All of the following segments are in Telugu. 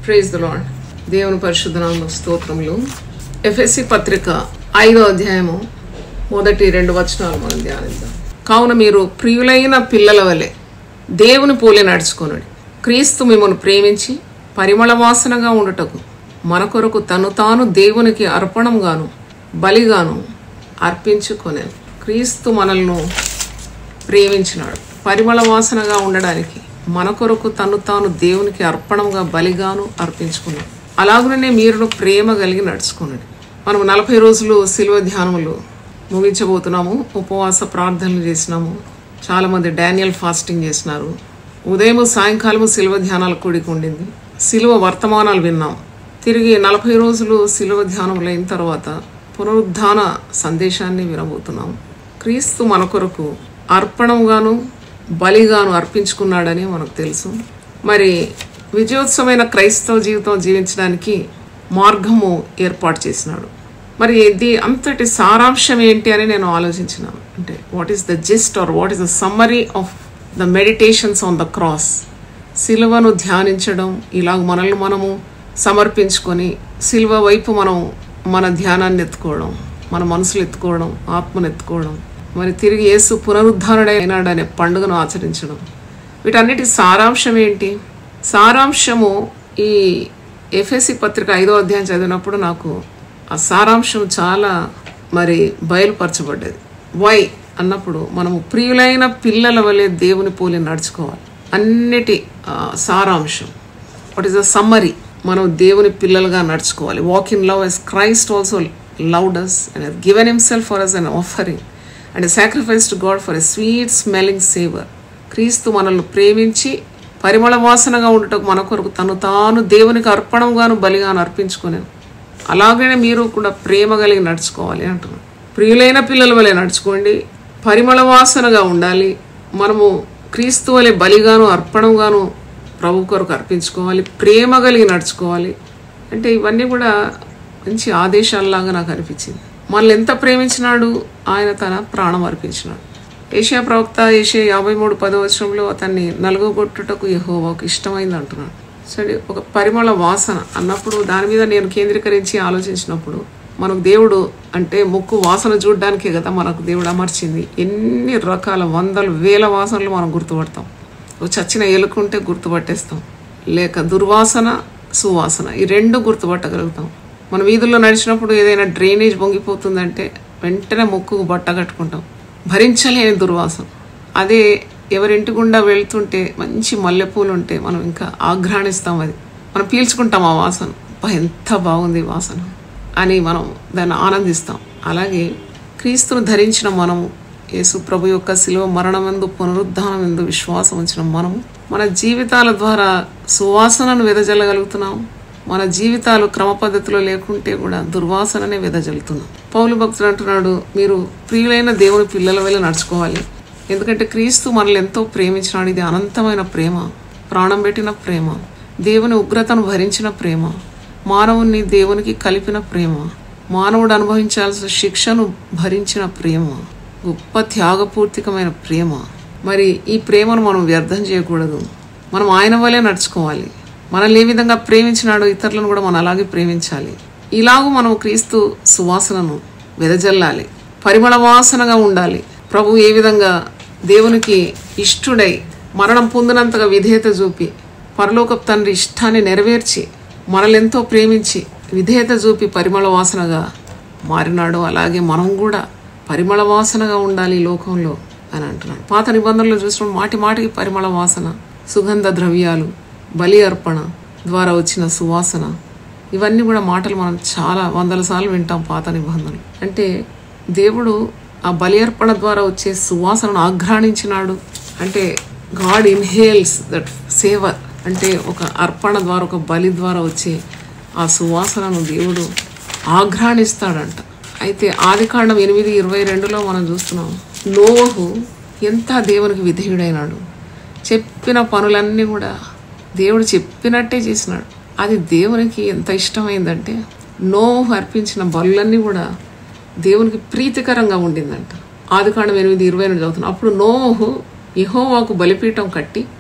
ప్రైజ్ ద లాడ్ దేవుని పరిశుద్ధనామ స్తోత్రములు ఎఫ్ఎస్సి పత్రిక ఐదో అధ్యాయము మొదటి రెండు వచనాలు మనం ధ్యానిద్దాం కావున మీరు ప్రియులైన పిల్లల వలె దేవుని పోలి నడుచుకొనుడి క్రీస్తు మిమ్మల్ని ప్రేమించి పరిమళ వాసనగా ఉండుటకు మన కొరకు తను తాను దేవునికి అర్పణంగాను బలిగాను అర్పించుకొనేను క్రీస్తు మనల్ని ప్రేమించినాడు పరిమళ వాసనగా ఉండడానికి మన కొరకు తను తాను దేవునికి అర్పణంగా బలిగాను అర్పించుకున్నాడు అలాగనే మీరు ప్రేమ కలిగి నడుచుకున్నాడు మనం నలభై రోజులు శిలువ ధ్యానములు ముగించబోతున్నాము ఉపవాస ప్రార్థనలు చేసినాము చాలామంది డానియల్ ఫాస్టింగ్ చేసినారు ఉదయం సాయంకాలము శిలువ ధ్యానాలు కూడికి ఉండింది శిలువ వర్తమానాలు విన్నాం తిరిగి నలభై రోజులు శిలువ ధ్యానములు అయిన తర్వాత పునరుద్ధాన సందేశాన్ని వినబోతున్నాం క్రీస్తు మన కొరకు అర్పణంగాను బలిగాను అర్పించుకున్నాడని మనకు తెలుసు మరి విజయోత్సవమైన క్రైస్తవ జీవితం జీవించడానికి మార్గము ఏర్పాటు చేసినాడు మరి ఇది అంతటి సారాంశం ఏంటి అని నేను ఆలోచించినాను అంటే what is the gist or what is the summary of the meditations on the cross సిలువను ధ్యానించడం ఇలాగ మనల్ని మనము సమర్పించుకొని సిలువ వైపు మనం మన ధ్యానాన్ని ఎత్తుకోవడం మన మనసులు ఎత్తుకోవడం ఆత్మను ఎత్తుకోవడం మరి తిరిగి యేసు పునరుద్ధరణైనాడు అనే పండుగను ఆచరించడం వీటన్నిటి సారాంశం ఏంటి సారాంశము ఈ ఎఫ్ఎస్సి పత్రిక ఐదో అధ్యాయం చదివినప్పుడు నాకు ఆ సారాంశం చాలా మరి బయలుపరచబడ్డది వై అన్నప్పుడు మనము ప్రియులైన పిల్లల వలె దేవుని పోలి నడుచుకోవాలి అన్నిటి ఆ, సారాంశం వాట్ ఈస్ ద సమ్మరీ మనం దేవుని పిల్లలుగా నడుచుకోవాలి walk in love as Christ also loved us and given himself for us an offering and sacrifice to God for a sweet smelling savour క్రీస్తు మనల్ని ప్రేమించి పరిమళ వాసనగా ఉండటకు మన కొరకు తను తాను దేవునికి అర్పణంగాను బలిగాను అర్పించుకునేను అలాగనే మీరు కూడా ప్రేమ కలిగి నడుచుకోవాలి అంటున్నాను ప్రియులైన పిల్లల వలె నడుచుకోండి పరిమళ వాసనగా ఉండాలి మనము క్రీస్తు వలె బలిగాను అర్పణంగాను ప్రభు కొరకు అర్పించుకోవాలి ప్రేమ కలిగి నడుచుకోవాలి అంటే ఇవన్నీ కూడా మంచి ఆదేశాలలాగా నాకు అనిపించింది మనల్ని ఎంత ప్రేమించినాడు ఆయన తన ప్రాణం అర్పించినాడు ఏషియా ప్రవక్త ఏషియా యాభై మూడు పదవచనంలో అతన్ని నలుగుగొట్టుటకు యెహోవాకు ఇష్టమైంది అంటున్నాడు సరే ఒక పరిమళ వాసన అన్నప్పుడు దాని మీద నేను కేంద్రీకరించి ఆలోచించినప్పుడు మనకు దేవుడు అంటే ముక్కు వాసన చూడడానికే కదా మనకు దేవుడు అమర్చింది ఎన్ని రకాల వందల వేల వాసనలు మనం గుర్తుపడతాం ఓ చచ్చిన ఎలుకుంటే గుర్తుపట్టేస్తాం లేక దుర్వాసన సువాసన ఈ రెండు గుర్తుపట్టగలుగుతాం మన వీధుల్లో నడిచినప్పుడు ఏదైనా డ్రైనేజ్ పొంగిపోతుందంటే వెంటనే ముక్కుకు బట్ట కట్టుకుంటాం భరించలేని దుర్వాసన అదే ఎవరింటి గుండా వెళ్తుంటే మంచి మల్లెపూలు ఉంటే మనం ఇంకా ఆఘ్రాణిస్తాం అది మనం పీల్చుకుంటాం ఆ వాసన అబ్బా, ఎంత బాగుంది ఈ వాసన అని మనం దాన్ని ఆనందిస్తాం అలాగే క్రీస్తును ధరించిన మనము యేసు ప్రభు యొక్క శిలువ మరణమెందు పునరుద్ధానం ఎందు విశ్వాసం ఉంచిన మనము మన జీవితాల ద్వారా సువాసనను వెదజల్లగలుగుతున్నాం మన జీవితాలు క్రమ పద్ధతిలో లేకుంటే కూడా దుర్వాసననే వెదజల్లుతున్నాం పౌలు భక్తుడు అంటున్నాడు మీరు ప్రియులైన దేవుని పిల్లల వల్ల నడుచుకోవాలి ఎందుకంటే క్రీస్తు మనల్ని ఎంతో ప్రేమించినాడు ఇది అనంతమైన ప్రేమ ప్రాణం పెట్టిన ప్రేమ దేవుని ఉగ్రతను భరించిన ప్రేమ మానవుణ్ణి దేవునికి కలిపిన ప్రేమ మానవుడు అనుభవించాల్సిన శిక్షను భరించిన ప్రేమ గొప్ప త్యాగపూర్తికమైన ప్రేమ మరి ఈ ప్రేమను మనం వ్యర్థం చేయకూడదు మనం ఆయన వల్లే నడుచుకోవాలి మనల్ని ఏ విధంగా ప్రేమించినాడో ఇతరులను కూడా మనం అలాగే ప్రేమించాలి ఇలాగూ మనం క్రీస్తు సువాసనను వెదజల్లాలి పరిమళ వాసనగా ఉండాలి ప్రభు ఏ విధంగా దేవునికి ఇష్టుడై మరణం పొందినంతగా విధేయత చూపి పరలోకపు తండ్రి ఇష్టాన్ని నెరవేర్చి మనలెంతో ప్రేమించి విధేయత చూపి పరిమళ వాసనగా మారినాడు అలాగే మనం కూడా పరిమళ వాసనగా ఉండాలి ఈ లోకంలో అని అంటున్నాడు పాత నిబంధనలు చూసిన మాటి మాటికి పరిమళ వాసన సుగంధ ద్రవ్యాలు బలి అర్పణ ద్వారా వచ్చిన సువాసన ఇవన్నీ కూడా మాటలు మనం చాలా వందల సార్లు వింటాం పాత నిబంధనలు అంటే దేవుడు ఆ బలి అర్పణ ద్వారా వచ్చే సువాసనను ఆఘ్రాణించినాడు అంటే గాడ్ ఇన్హేల్స్ దట్ సేవర్ అంటే ఒక అర్పణ ద్వారా ఒక బలి ద్వారా వచ్చే ఆ సువాసనను దేవుడు ఆఘ్రాణిస్తాడంట అయితే ఆదికాండం ఎనిమిది ఇరవై రెండులో మనం చూస్తున్నాం నోహు ఎంత దేవునికి విధేయుడైనాడు చెప్పిన పనులన్నీ కూడా దేవుడు చెప్పినట్టే చేసినాడు అది దేవునికి ఎంత ఇష్టమైందంటే నోహు అర్పించిన బలులన్నీ కూడా దేవునికి ప్రీతికరంగా ఉండిందంట ఆదికాండం ఎనిమిది ఇరవై రెండు చదువుతున్నాం అప్పుడు నోహు యెహోవాకు బలిపీఠం కట్టి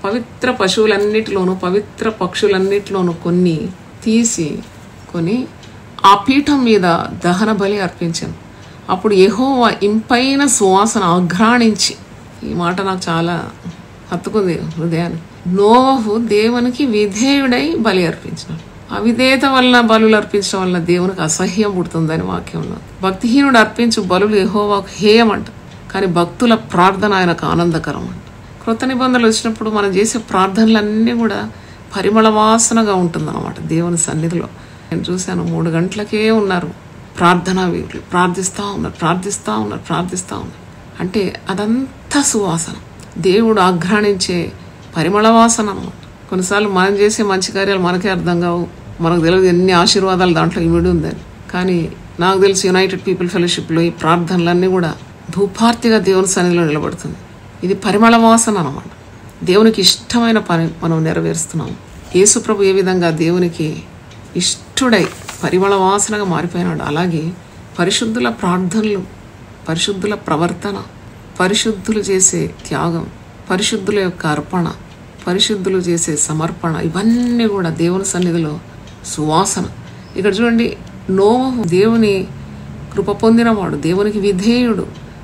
పవిత్ర పశువులన్నిటిలోనూ పవిత్ర పక్షులన్నిటిలోనూ కొన్ని తీసి కొని ఆ పీఠం మీద దహన బలి అర్పించాను అప్పుడు యెహోవా ఇంపైన సువాసన అఘ్రాణించి ఈ మాట నాకు చాలా హత్తుకుంది హృదయాన్ని నోవహు దేవునికి విధేయుడై బలి అర్పించినాడు అవిధేయత వలన బలులు అర్పించడం వలన దేవునికి అసహ్యం పుడుతుందని వాక్యంలో భక్తిహీనుడు అర్పించు బలులు యెహోవాకు హేయమంట కానీ భక్తుల ప్రార్థన ఆయనకు ఆనందకరం అంట క్రొత్త నిబంధనలు వచ్చినప్పుడు మనం చేసే ప్రార్థనలన్నీ కూడా పరిమళ వాసనగా ఉంటుందన్నమాట దేవుని సన్నిధిలో నేను చూశాను మూడు గంటలకే ఉన్నారు ప్రార్థనా వీరులు ప్రార్థిస్తూ ఉన్నారు ప్రార్థిస్తూ ఉన్నారు ప్రార్థిస్తూ ఉన్నారు అంటే అదంతా సువాసన దేవుడు ఆఘ్రాణించే పరిమళ వాసన అన్నమాట కొన్నిసార్లు మనం చేసే మంచి కార్యాలు మనకే అర్థం కావు మనకు తెలియదు ఎన్ని ఆశీర్వాదాలు దాంట్లో ఇమిడి ఉందని కానీ నాకు తెలిసి యునైటెడ్ పీపుల్ ఫెలోషిప్లో ఈ ప్రార్థనలన్నీ కూడా ధూపార్తిగా దేవుని సన్నిధిలో నిలబడుతుంది ఇది పరిమళ వాసన అన్నమాట దేవునికి ఇష్టమైన పని మనం నెరవేరుస్తున్నాం యేసుప్రభు ఏ విధంగా దేవునికి ఇష్టుడై పరిమళ వాసనగా మారిపోయినాడు అలాగే పరిశుద్ధుల ప్రార్థనలు పరిశుద్ధుల ప్రవర్తన పరిశుద్ధులు చేసే త్యాగం పరిశుద్ధుల యొక్క అర్పణ పరిశుద్ధులు చేసే సమర్పణ ఇవన్నీ కూడా దేవుని సన్నిధిలో సువాసన ఇక్కడ చూడండి నోవహు దేవుని కృప పొందినవాడు దేవునికి విధేయుడు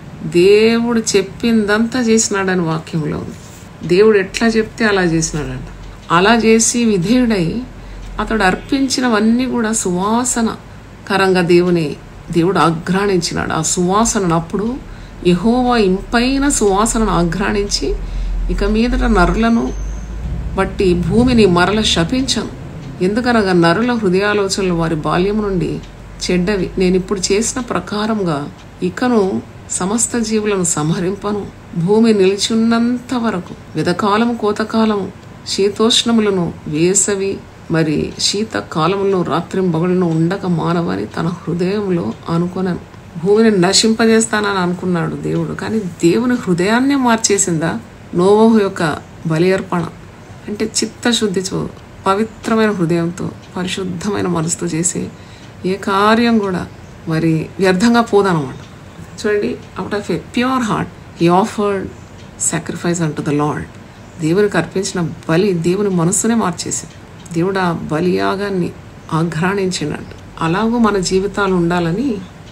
దేవుడు చెప్పిందంతా చేసినాడని వాక్యంలో ఉంది దేవుడు ఎట్లా చెప్తే అలా చేసినాడంట అలా చేసి విధేయుడై అతడు అర్పించినవన్నీ కూడా సువాసన కరంగా దేవుని దేవుడు ఆఘ్రాణించినాడు ఆ సువాసనను అప్పుడు యహోవా ఇంపైన సువాసనను ఆఘ్రాణించి ఇక మీదట నరులను బట్టి భూమిని మరల శపించను ఎందుకనగా నరుల హృదయాలోచనలు వారి బాల్యం నుండి చెడ్డవి నేను ఇప్పుడు చేసిన ప్రకారంగా ఇకను సమస్త జీవులను సంహరింపను భూమి నిలిచున్నంత వరకు విధకాలము కోతకాలము శీతోష్ణములను వేసవి మరి శీతకాలములను రాత్రింబగలను ఉండక మానవని తన హృదయంలో అనుకున్నాను భూమిని నశింపజేస్తానని అనుకున్నాడు దేవుడు కానీ దేవుని హృదయాన్నే మార్చేసిందా నోవోహు యొక్క బలి అర్పణ అంటే చిత్తశుద్ధితో పవిత్రమైన హృదయంతో పరిశుద్ధమైన మనసుతో చేసే ఏ కార్యం కూడా మరి వ్యర్థంగా పోదనమాట చూడండి out of a pure heart he offered sacrifice unto the Lord దేవునికి అర్పించిన బలి దేవుని మనస్సునే మార్చేసింది దేవుడు ఆ బలియాగాన్ని ఆఘ్రాణించినట్టు అలాగూ మన జీవితాలు ఉండాలని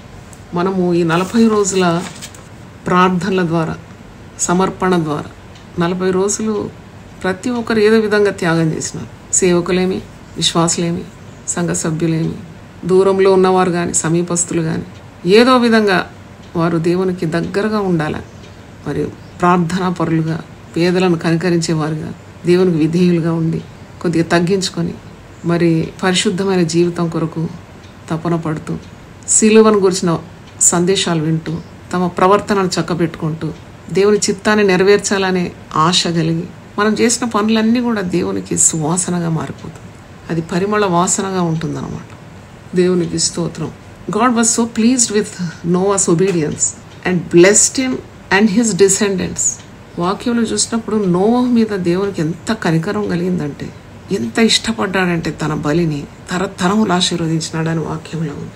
మనము ఈ నలభై రోజుల ప్రార్థనల ద్వారా సమర్పణ ద్వారా నలభై రోజులు ప్రతి ఒక్కరు ఏదో విధంగా త్యాగం చేసినారు సేవకులేమి విశ్వాసులేమి సంఘ సభ్యులేమి దూరంలో ఉన్నవారు కానీ సమీపస్తులు కానీ ఏదో విధంగా వారు దేవునికి దగ్గరగా ఉండాలని మరియు ప్రార్థనా పరులుగా పేదలను కనికరించేవారుగా దేవునికి విధేయులుగా ఉండి కొద్దిగా తగ్గించుకొని మరి పరిశుద్ధమైన జీవితం కొరకు తపన పడుతూ సిలువను గురించిన సందేశాలు వింటూ తమ ప్రవర్తనను చక్కబెట్టుకుంటూ దేవుని చిత్తాన్ని నెరవేర్చాలనే ఆశ కలిగి మనం చేసిన పనులన్నీ కూడా దేవునికి సువాసనగా మారిపోతుంది అది పరిమళ వాసనగా ఉంటుందన్నమాట దేవునికి స్తోత్రం God was so pleased with Noah's obedience and blessed him and his descendants వాక్యంలో చూసినప్పుడు నోవహ్ మీద దేవునికి ఎంత కనికరం కలిగిందంటే ఎంత ఇష్టపడ్డాడంటే తన బలిని తరతరములు ఆశీర్వదించినాడని వాక్యంలో ఉంది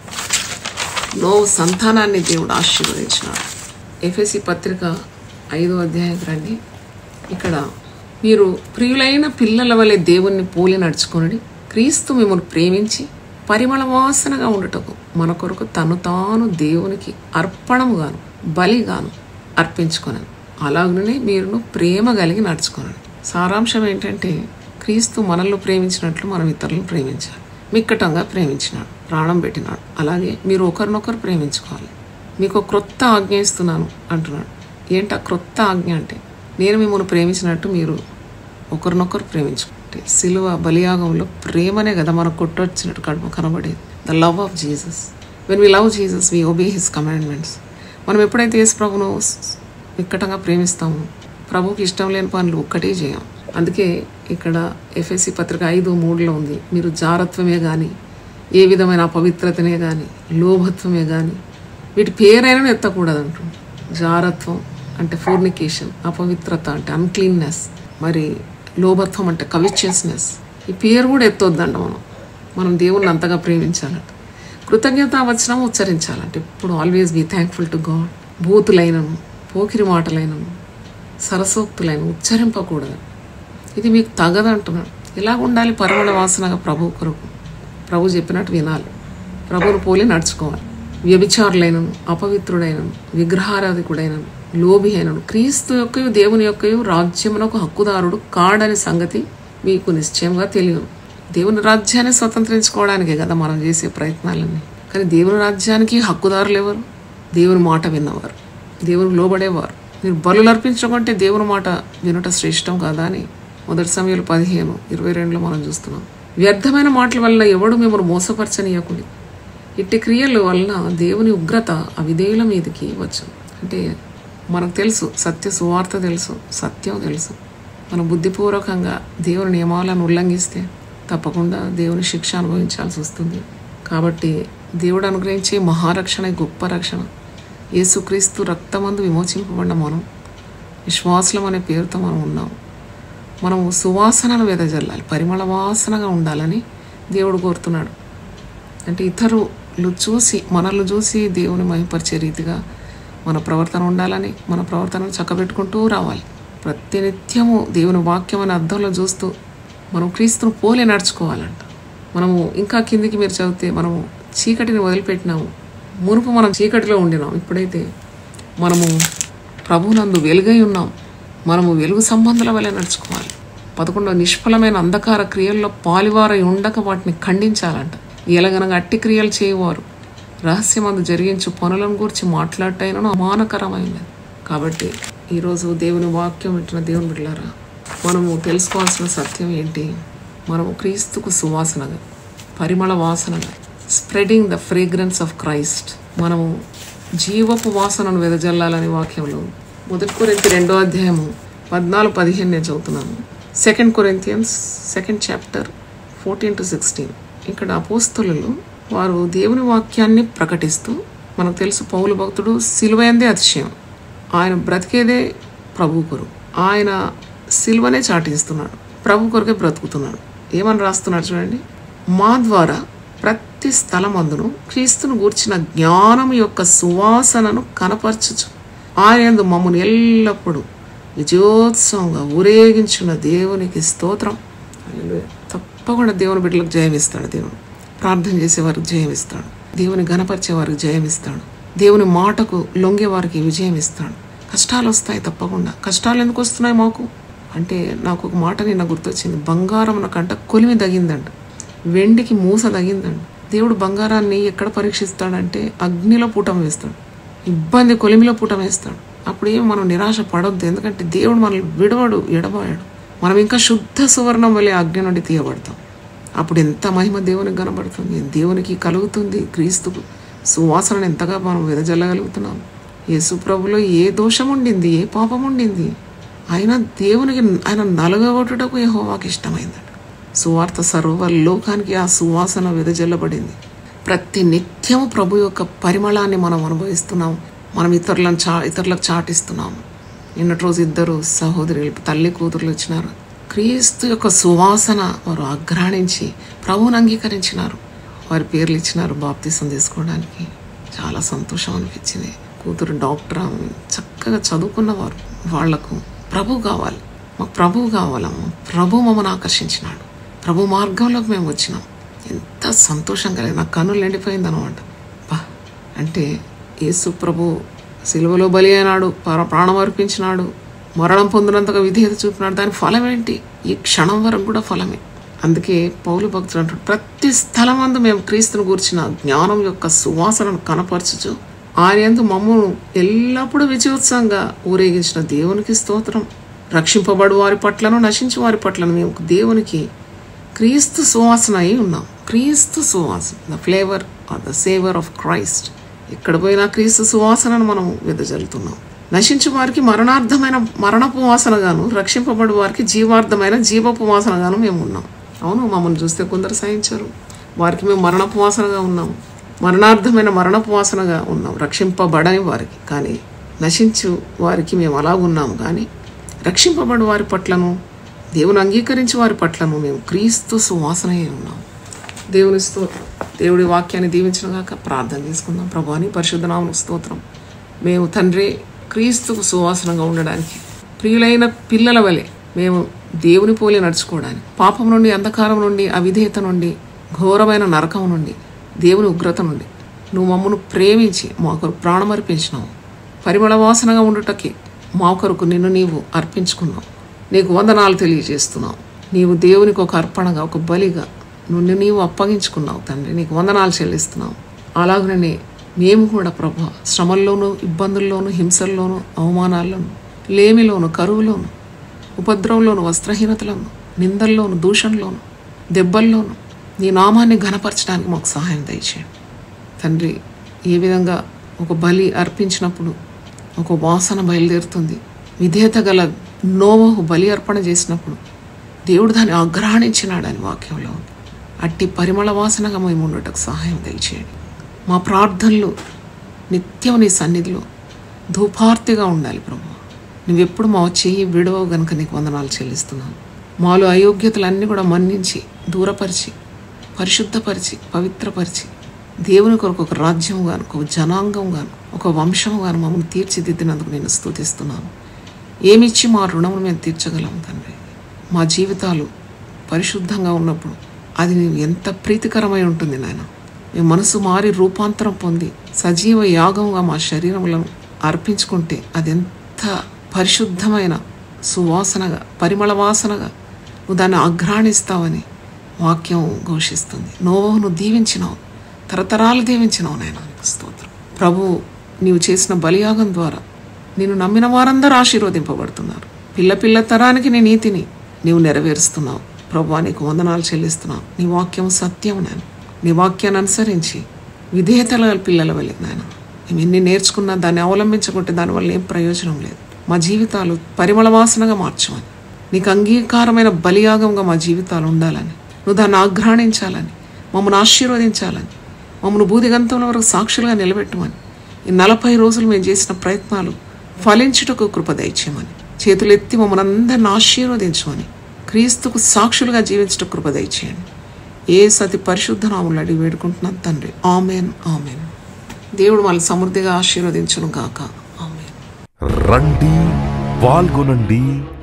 నోవు సంతానాన్ని దేవుడు ఆశీర్వదించినాడు ఎఫ్ఎసి పత్రిక ఐదో అధ్యాయం రండి ఇక్కడ మీరు ప్రియులైన పిల్లల వలె దేవుణ్ణి పోలి నడుచుకుని క్రీస్తు మిమ్మల్ని ప్రేమించి పరిమళ వాసనగా ఉండటకు మన కొరకు తను తాను దేవునికి అర్పణముగాను బలిగాను అర్పించుకొనను అలాగనే మీరును ప్రేమ కలిగి నడుచుకోనండి సారాంశం ఏంటంటే క్రీస్తు మనల్ని ప్రేమించినట్లు మనం ఇతరులను ప్రేమించాలి మిక్కటంగా ప్రేమించినాడు ప్రాణం పెట్టినాడు అలాగే మీరు ఒకరినొకరు ప్రేమించుకోవాలి మీకు ఒక క్రొత్త ఆజ్ఞ ఇస్తున్నాను అంటున్నాడు ఏంటి ఆ క్రొత్త ఆజ్ఞ అంటే నేను మిమ్మల్ని ప్రేమించినట్టు మీరు ఒకరినొకరు ప్రేమించుకుంటే సిలువ బలియాగంలో ప్రేమనే కదా మనకు కొట్టొచ్చినట్టు కడుపు కనబడేది the love of Jesus when we love Jesus we obey his commandments మనం ఎప్పుడైతే యేసు ప్రభును విక్కటంగా ప్రేమిస్తామో ప్రభుకి ఇష్టం లేని పనులు ఒక్కటే చేయం అందుకే ఇక్కడ ఎఫ్ఎస్సి పత్రిక ఐదు మూడులో ఉంది మీరు జారత్వమే కానీ ఏ విధమైన అపవిత్రతనే కానీ లోభత్వమే కానీ వీటి పేరైనా ఎత్తకూడదు అంటుంది జారత్వం అంటే ఫోర్నికేషన్ అపవిత్రత అంటే అన్క్లీన్నెస్ మరి లోభత్వం అంటే కవిచియస్నెస్ ఈ పేరు కూడా ఎత్తొద్దంట మనం మనం దేవుణ్ణి అంతగా ప్రేమించాలంట కృతజ్ఞత వచనం ఉచ్చరించాలంటే ఇప్పుడు always be thankful to God బూతులైనను పోకిరి మాటలైనను సరసోక్తులైన ఉచ్చరింపకూడదు ఇది మీకు తగదు అంటున్నాడు ఇలా ఉండాలి పరిమళ వాసనగా ప్రభు కొరకు ప్రభు చెప్పినట్టు వినాలి ప్రభువును పోలి నడుచుకోవాలి వ్యభిచారులైనను అపవిత్రుడైనను విగ్రహారాధికుడైనను లోభి అయినను క్రీస్తు యొక్క దేవుని యొక్క రాజ్యమునకు హక్కుదారుడు కాడని సంగతి మీకు నిశ్చయంగా తెలియను దేవుని రాజ్యాన్ని స్వతంత్రించుకోవడానికే కదా మనం చేసే ప్రయత్నాలన్నీ కానీ దేవుని రాజ్యానికి హక్కుదారులు ఎవరు దేవుని మాట విన్నవారు దేవునికి లోబడేవారు మీరు బలులు అర్పించకుంటే దేవుని మాట వినుట శ్రేష్టం కాదా అని మొదటి సమయంలో పదిహేను ఇరవై రెండులో మనం చూస్తున్నాం వ్యర్థమైన మాటల వల్ల ఎవడు మిమ్మల్ని మోసపరచనీయకుడి ఇట్టి క్రియల వలన దేవుని ఉగ్రత అవిధేయుల మీదకి వచ్చు అంటే మనకు తెలుసు సత్య సువార్త తెలుసు సత్యం తెలుసు మనం బుద్ధిపూర్వకంగా దేవుని నియమాలను ఉల్లంఘిస్తే తప్పకుండా దేవుని శిక్ష అనుభవించాల్సి వస్తుంది కాబట్టి దేవుడు అనుగ్రహించే మహారక్షణ గొప్ప రక్షణ యేసుక్రీస్తు రక్తమందు విమోచింపబడిన మనం విశ్వాసులం అనే పేరుతో మనం ఉన్నాం మనం సువాసనను వెదజల్లాలి పరిమళ వాసనగా ఉండాలని దేవుడు కోరుతున్నాడు అంటే ఇతరులు చూసి మనల్ని చూసి దేవుని మహిపరిచే రీతిగా మన ప్రవర్తన ఉండాలని మన ప్రవర్తనను చక్కబెట్టుకుంటూ రావాలి ప్రతినిత్యము దేవుని వాక్యం అనే అర్థంలో చూస్తూ మనం క్రీస్తును పోలే నడుచుకోవాలంట మనము ఇంకా కిందికి మీరు చదివితే మనము చీకటిని వదిలిపెట్టినాము మునుపు మనం చీకటిలో ఉండినాం ఇప్పుడైతే మనము ప్రభునందు వెలుగై ఉన్నాం మనము వెలుగు సంబంధాల వల్ల నడుచుకోవాలి పదకొండో నిష్ఫలమైన అంధకార క్రియల్లో పాలివారై ఉండక వాటిని ఖండించాలంట ఎలాగనగా అట్టి క్రియలు చేయవారు రహస్యమందు జరిగించు పనులను గురించి మాట్లాడటైనను అమానకరమైనది కాబట్టి ఈరోజు దేవుని వాక్యం వింటున్న దేవుని బిడ్డలారా మనము తెలుసుకోవాల్సిన సత్యం ఏంటి మనము క్రీస్తుకు సువాసనగా పరిమళ వాసనగా spreading the fragrance of Christ మనము జీవపు వాసనను వెదజల్లాలని వాక్యంలో మొదటి కొరింతి రెండో అధ్యాయము పద్నాలుగు పదిహేను నేను చదువుతున్నాను second Corinthians second chapter fourteen to sixteen ఇక్కడ అపోస్తులు వారు దేవుని వాక్యాన్ని ప్రకటిస్తూ మనకు తెలుసు పౌలు భక్తుడు సిలువైందే అతిశయం ఆయన బ్రతికేదే ప్రభు కొరు ఆయన సిలువనే చాటిస్తున్నాడు ప్రభు కొరకే బ్రతుకుతున్నాడు ఏమని రాస్తున్నాడు చూడండి మా ద్వారా ప్రతి స్థలమందును క్రీస్తును గూర్చిన జ్ఞానం యొక్క సువాసనను కనపరచుచు ఆయన మమ్మల్ని ఎల్లప్పుడూ విజయోత్సవంగా ఊరేగించిన దేవునికి స్తోత్రం హల్లెలూయా. తప్పకుండా దేవుని బిడ్డలకు జయమిస్తాడు దేవుడు ప్రార్థన చేసే వారికి జయమిస్తాడు దేవుని గణపరిచే వారికి జయమిస్తాడు దేవుని మాటకు లొంగే వారికి విజయం ఇస్తాడు కష్టాలు వస్తాయి తప్పకుండా కష్టాలు ఎందుకు వస్తున్నాయి మాకు అంటే నాకు ఒక మాట నిన్న గుర్తొచ్చింది బంగారం కంట కొలిమి తగిందంట వెండికి మూస తగిందంట దేవుడు బంగారాన్ని ఎక్కడ పరీక్షిస్తాడంటే అగ్నిలో పూటం వేస్తాడు ఇబ్బంది కొలిమిలో పూటం వేస్తాడు అప్పుడు ఏం మనం నిరాశ పడొద్దు ఎందుకంటే దేవుడు మనల్ని విడవడు ఎడబాయడు మనం ఇంకా శుద్ధ సువర్ణం వల్లే అగ్ని నుండి తీయబడతాం అప్పుడు ఎంత మహిమ దేవునికి కనబడుతుంది దేవునికి కలుగుతుంది క్రీస్తుకు సువాసనను ఎంతగా మనం వెదజల్లగలుగుతున్నాం యేసు ప్రభులో ఏ దోషం ఉండింది ఏ పాపం ఉండింది ఆయన దేవునికి ఆయన నలగగొట్టుటకు యెహోవాకి ఇష్టమైందట సువార్త సర్వ లోకానికి ఆ సువాసన వెదజల్లబడింది ప్రతి నిత్యము ప్రభు యొక్క పరిమళాన్ని మనం అనుభవిస్తున్నాం మనం ఇతరులను చా ఇతరులకు చాటిస్తున్నాము నిన్నటి రోజు ఇద్దరు సహోదరులు తల్లి కూతురులు వచ్చినారు క్రీస్తు యొక్క సువాసన వారు అగ్రాణించి ప్రభువుని అంగీకరించినారు వారి పేర్లు ఇచ్చినారు బాప్తీసం తీసుకోవడానికి చాలా సంతోషం అనిపించింది కూతురు డాక్టర్ ఆమె చక్కగా చదువుకున్నవారు వాళ్లకు ప్రభు కావాలి మాకు ప్రభు కావాలమ్మ ప్రభు మమ్మల్ని ఆకర్షించినాడు ప్రభు మార్గంలోకి మేము వచ్చినాం ఎంత సంతోషం కలిగి నా కన్నులు నిండిపోయింది అనమాట బా అంటే యేసు ప్రభు సిలువలో బలి అయినాడు పర- ప్రాణం అర్పించినాడు మరణం పొందినంతగా విధేయత చూపినాడు దాని ఫలం ఏంటి ఈ క్షణం వరకు కూడా ఫలమే అందుకే పౌలు భక్తుడు అంటాడు ప్రతి స్థలమందు మేము క్రీస్తును కూర్చిన జ్ఞానం యొక్క సువాసనను కనపరచుచు ఆయన యందు మమ్మను ఎల్లప్పుడూ విజయోత్సవంగా ఊరేగించిన దేవునికి స్తోత్రం రక్షింపబడు వారి పట్లను నశించు వారి పట్లను మేము దేవునికి క్రీస్తు సువాసన అయి ఉన్నాం క్రీస్తు సువాసన the flavour or the savour of Christ ఎక్కడ పోయినా క్రీస్తు సువాసనను మనం వెదజల్లుతున్నాం నశించు వారికి మరణార్థమైన మరణపు వాసనగాను రక్షింపబడు వారికి జీవార్థమైన జీవపు వాసనగాను మేము ఉన్నాం అవును మమ్మల్ని చూస్తే కొందరు సహించరు వారికి మేము మరణపు వాసనగా ఉన్నాం మరణార్థమైన మరణపు వాసనగా ఉన్నాం రక్షింపబడని వారికి కానీ నశించు వారికి మేము అలా ఉన్నాం కానీ రక్షింపబడు వారి పట్లను దేవుని అంగీకరించి వారి పట్లను మేము క్రీస్తు సువాసనయే ఉన్నాం దేవుని స్తోత్రం దేవుడి వాక్యాన్ని దీవించిన గాక ప్రార్థన చేసుకుందాం ప్రభాని పరిశుద్ధనామను స్తోత్రం మేము తండ్రి క్రీస్తుకు సువాసనగా ఉండడానికి ప్రియులైన పిల్లల వలె మేము దేవుని పోలి నడుచుకోవడానికి పాపం నుండి అంధకారం నుండి అవిధేయత నుండి ఘోరమైన నరకం నుండి దేవుని ఉగ్రత నుండి నువ్వు మమ్మను ప్రేమించి మా కొరకు ప్రాణం అర్పించినావు పరిమళ వాసనగా ఉండుటకి మా కొరకు నిన్ను నీవు అర్పించుకున్నావు నీకు వందనాలు తెలియజేస్తున్నావు నీవు దేవునికి ఒక అర్పణగా ఒక బలిగా నుండి నీవు అప్పగించుకున్నావు తండ్రి నీకు వందనాలు చెల్లిస్తున్నావు అలాగనే మేము కూడా ప్రభు శ్రమల్లోనూ ఇబ్బందుల్లోనూ హింసల్లోనూ అవమానాల్లోనూ లేమిలోను కరువులోను ఉపద్రవంలోను వస్త్రహీనతలోను నిందల్లోను దూషణలోను దెబ్బల్లోను నీ నామాన్ని ఘనపరచడానికి మాకు సహాయం దయచేయండి తండ్రి ఏ విధంగా ఒక బలి అర్పించినప్పుడు ఒక వాసన బయలుదేరుతుంది విధేయత గల నోవహు బలి అర్పణ చేసినప్పుడు దేవుడు దాన్ని ఆగ్రహణించినాడని వాక్యంలో ఉంది అట్టి పరిమళ వాసనగా మేము ఉండటకు సహాయం దయచేయండి మా ప్రార్థనలు నిత్యం నీ సన్నిధిలో ధూపార్తిగా ఉండాలి ప్రభు నువ్వెప్పుడు మా చెయ్యి విడవవు గనుక నీకు వందనాలు చెల్లిస్తున్నాను మాలో అయోగ్యతలన్నీ కూడా మన్నించి దూరపరిచి పరిశుద్ధపరిచి పవిత్రపరిచి దేవుని కొరకు ఒక రాజ్యం గాను ఒక జనాంగం గాను ఒక వంశం గాను మమ్మల్ని తీర్చిదిద్దినందుకు నేను స్తుతిస్తున్నాను ఏమిచ్చి మా రుణమును మేము తీర్చగలం తండ్రి మా జీవితాలు పరిశుద్ధంగా ఉన్నప్పుడు అది నీవు ఎంత ప్రీతికరమై ఉంటుంది నాయన మేము మనసు మారి రూపాంతరం పొంది సజీవ యాగంగా మా శరీరములను అర్పించుకుంటే అది ఎంత పరిశుద్ధమైన సువాసనగా పరిమళ వాసనగా నువ్వు దాన్ని అఘ్రాణిస్తావని వాక్యం ఘోషిస్తుంది నోవహును దీవించినావు తరతరాలు దీవించినావు నాయన నీకు స్తోత్రం ప్రభు నీవు చేసిన బలియాగం ద్వారా నిన్ను నమ్మిన వారందరూ ఆశీర్వదింపబడుతున్నారు పిల్ల పిల్ల తరానికి నీ నీతిని నీవు నెరవేరుస్తున్నావు ప్రభు నీకు వందనాలు చెల్లిస్తున్నావు నీ వాక్యం సత్యం నేను నీ వాక్యాన్ని అనుసరించి విధేయతల పిల్లల వల్లే నాయన మేము ఎన్ని నేర్చుకున్నా దాన్ని అవలంబించకుంటే దానివల్ల ఏం ప్రయోజనం లేదు మా జీవితాలు పరిమళ వాసనగా మార్చమని నీకు అంగీకారమైన బలియాగంగా మా జీవితాలు ఉండాలని నువ్వు దాన్ని ఆఘ్రాణించాలని మమ్మల్ని ఆశీర్వదించాలని మమ్మల్ని బూదిగంతంలో వరకు సాక్షులుగా నిలబెట్టమని ఈ నలభై రోజులు మేము చేసిన ప్రయత్నాలు ఫలించుటకు కృప దయచేయమని చేతులెత్తి మమ్మల్ని అందరిని ఆశీర్వదించమని క్రీస్తుకు సాక్షులుగా జీవించటకు కృప దయచేయండి ఏ సతి పరిశుద్ధ నాములు అడిగి వేడుకుంటున్నాను తండ్రి ఆమెన్ ఆమెన్ దేవుడు వాళ్ళని సమృద్ధిగా ఆశీర్వదించును గాక ఆమెన్ రండి పాల్గొనండి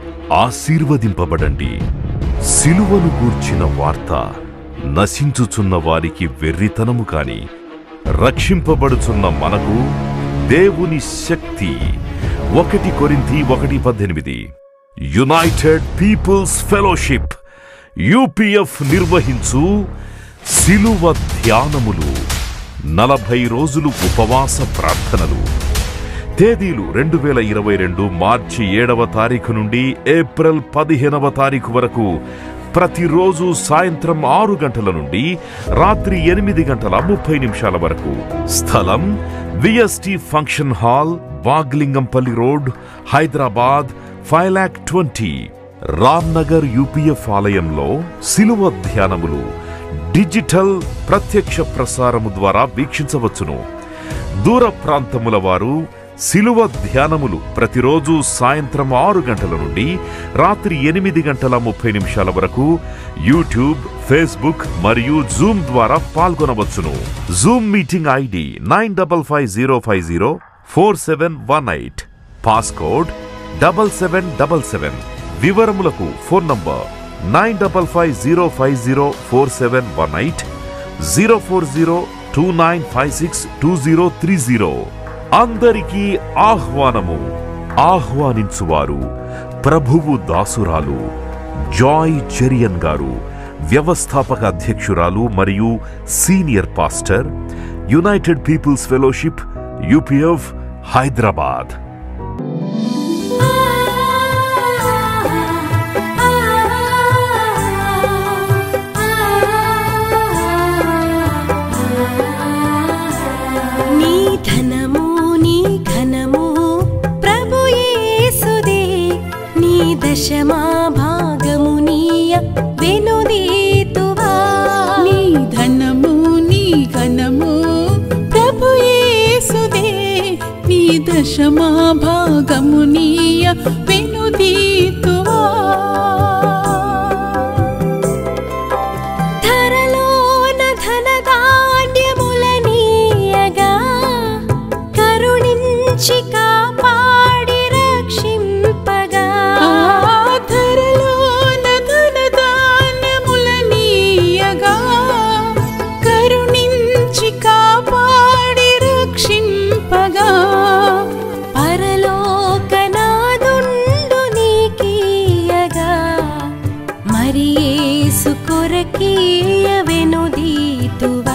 ఆశీర్వదింపబడండి సిలువను గూర్చిన వార్త నశించుచున్న వారికి వెర్రితనము కాని రక్షింపబడుచున్న మనకు దేవుని శక్తి ఒకటి కొరింథీ ఒకటి పద్దెనిమిది యునైటెడ్ పీపుల్స్ ఫెలోషిప్ యూపీఎఫ్ నిర్వహించు సిలువ ధ్యానములు నలభై రోజులు ఉపవాస ప్రార్థనలు తేదీలు రెండు వేల ఇరవై రెండు మార్చి ఏడవ తారీఖు నుండి ఏప్రిల్ పదిహేనవ తారీఖు వరకు ప్రతిరోజు సాయంత్రం ఆరు గంటల నుండి రాత్రి ఎనిమిది గంటల ముప్పై నిమిషాల వరకు స్థలం VST function hall Baglingampally road Hyderabad five ల్యాక్ ట్వంటీ రామ్నగర్ యూపీఎఫ్ ఆలయంలో సిలువ ధ్యానములు డిజిటల్ ప్రత్యక్ష ప్రసారము ద్వారా వీక్షించవచ్చును దూర ప్రాంతముల వారు సిలువ ధ్యానములు ప్రతిరోజు సాయంత్రం ఆరు గంటల నుండి రాత్రి ఎనిమిది గంటల ముప్పై నిమిషాల వరకు యూట్యూబ్ ఫేస్బుక్ మరియు జూమ్ ద్వారా పాల్గొనవచ్చును Zoom meeting ID nine double five zero five zero four seven one eight passcode double seven double seven వివరములకు phone number nine double five zero five zero four seven one eight zero four zero two nine five six two zero three zero అందరికీ ఆహ్వానము ఆహ్వానించువారు ప్రభువు దాసురాలు జాయ్ చెరియన్ గారు వ్యవస్థాపక అధ్యక్షురాలు మరియు senior pastor United People's Fellowship UPF Hyderabad నీ ధనము నీ ఘనము ప్రభు యేసుదే నీ దశమా భాగము నీయ వెనుదీతువా నీ ధనము నీ ఘనము ప్రభు యేసుదే నీ దశమా భాగము నీయ వెనుదీతువా ధరలోన ధనధాన్యములనీయగా కరుణించి కాపాడి రక్షింపగా ఆధరలోన ప్రభుకీయవెనుదీతువా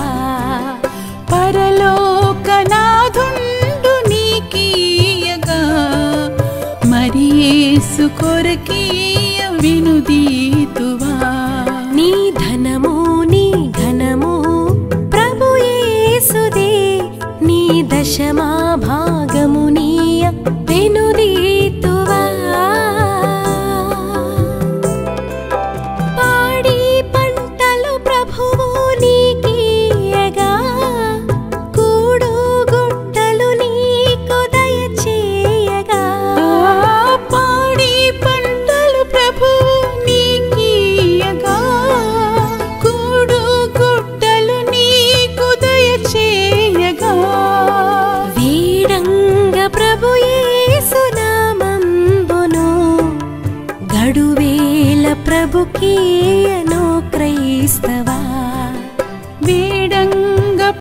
పరలోకనాథుండు నీకీయగా మరి యేసు కొరకీయ వినుదీతువా నీ ధనము నీ ఘనము ప్రభు యేసుదే నీ దశమా భాగము నీయ వెనుదీతువా పాడి పంటలు ప్రభువు నీకీయగా కూడు గుట్టలు నీకు దయచేయగా ఆ పాడి పంటలు ప్రభు నీకీయగా కూడు గుట్టలు నీకు దయచేయగా వీడంగ ప్రభు యేసునామంబును గడువేల ప్రభుకీయను క్రైస్తవా వేడంగ